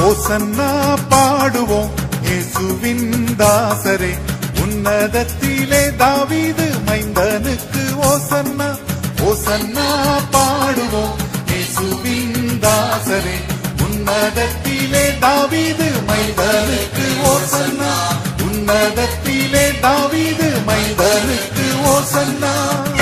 ஓசன்னா பாடுவோம் இயேசுவின் தாசரே உன்னதத்திலே தாவீது மைந்தனுக்கு ஓசன்னா ஓசன்னா பாடுவோம் இயேசுவின் தாசரே உன்னதத்திலே தாவீது மைந்தனுக்கு ஓசன்னா உன்னதத்திலே தாவீது மைந்தனுக்கு ஓசன்னா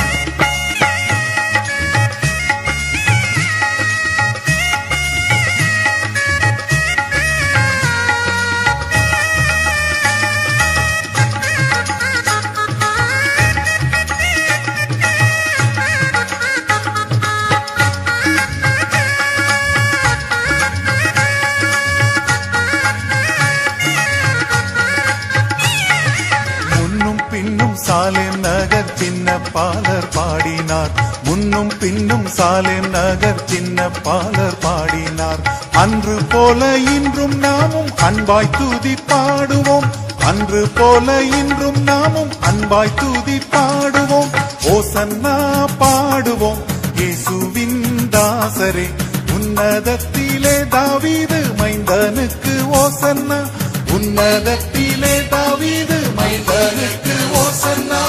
முன்னும் பின்னும் சாலேம் நகர் சின்ன பாலர் பாடினார் முன்னும் பின்னும் சாலேம் நகர் சின்ன பாலர் பாடினார் அன்று போல இன்றும் நாமும் அன்பாய் தூதி பாடுவோம் அன்று போல இன்றும் நாமும் அன்பாய் தூதி பாடுவோம் ஓசன்னா பாடுவோம் இயேசுவின் தாசரே உன்னதத்திலே தாவீது மைந்தனுக்கு ஓசன்னா உன்னதத்திலே தாவீது மைந்தனுக்கு ஓசன்னா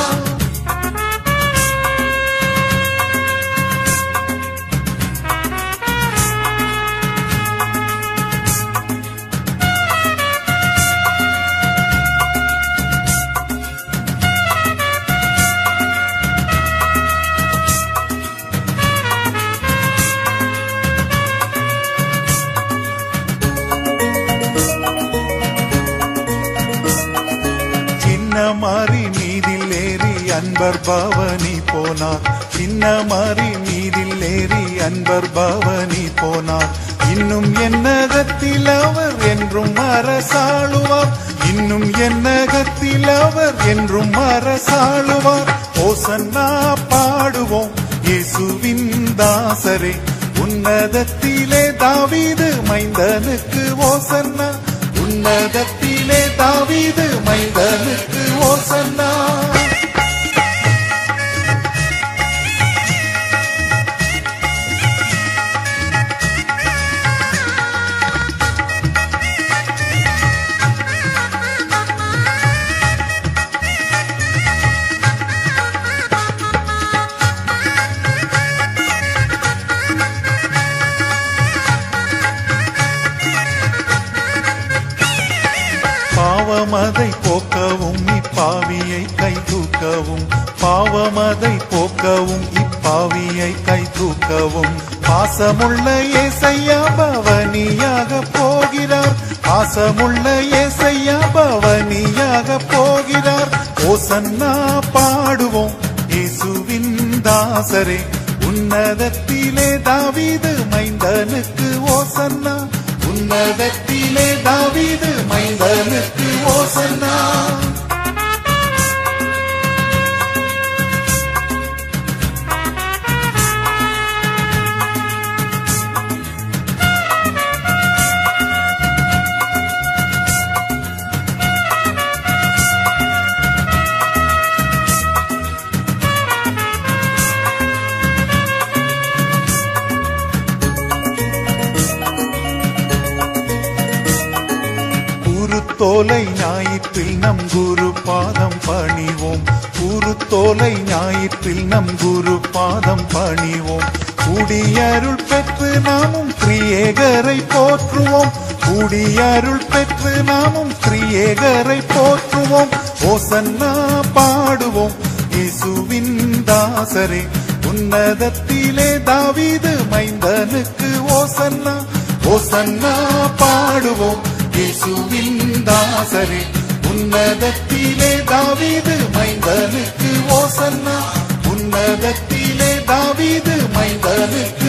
சின்ன மாறி மீதில் ஏறி அன்பர் பவனி போனார் சின்ன மாறி மீதில் ஏறி அன்பர் பவனி போனார் இன்னும் என்னகத்தில் அவர் என்றும் அரசாளுவார் இன்னும் என்னகத்தில் அவர் என்றும் அரசாளுவார் ஓசன்னா பாடுவோம் இயேசுவின் தாசரே உன்னதத்திலே தாவீது மைந்தனுக்கு ஓசன்னா உன்னதத்திலே தாவீது மைந்தனுக்கு ஓசன்னா பாவமதை போக்கவும் இப்பாவியை கை தூக்கவும் பாவமதை போக்கவும் இப்பாவியை கை தூக்கவும் பாசமுள்ள ஏசையா பவனியாக போகிறார் பாசமுள்ள ஏசையா பவனியாக போகிறார் ஓசன்னா பாடுவோம் இயேசுவின் தாசரே உன்னதத்திலே தாவீது மைந்தனுக்கு ஓசன்னா உன்னதத்திலே தாவீது மைந்தனுக்கு ஓசன்னா குருத்தோலை ஞாயிற்றில் நம் குரு பாதம் பணிவோம் குருத்தோலை ஞாயிற்றில் நம் குரு பாதம் பணிவோம் குடியருள் பெற்று நாமும் திரியேகரை போற்றுவோம் குடியருள் பெற்று நாமும் திரியேகரை போற்றுவோம் ஓசன்னா பாடுவோம் இயேசுவின் தாசரே உன்னதத்திலே தாவீது மைந்தனுக்கு ஓசன்னா ஓசன்னா பாடுவோம் இயேசுவின் தாசரே உன்னதத்திலே தாவீது மைந்தனுக்கு ஓசன்னா உன்னதத்திலே தாவீது மைந்தனுக்கு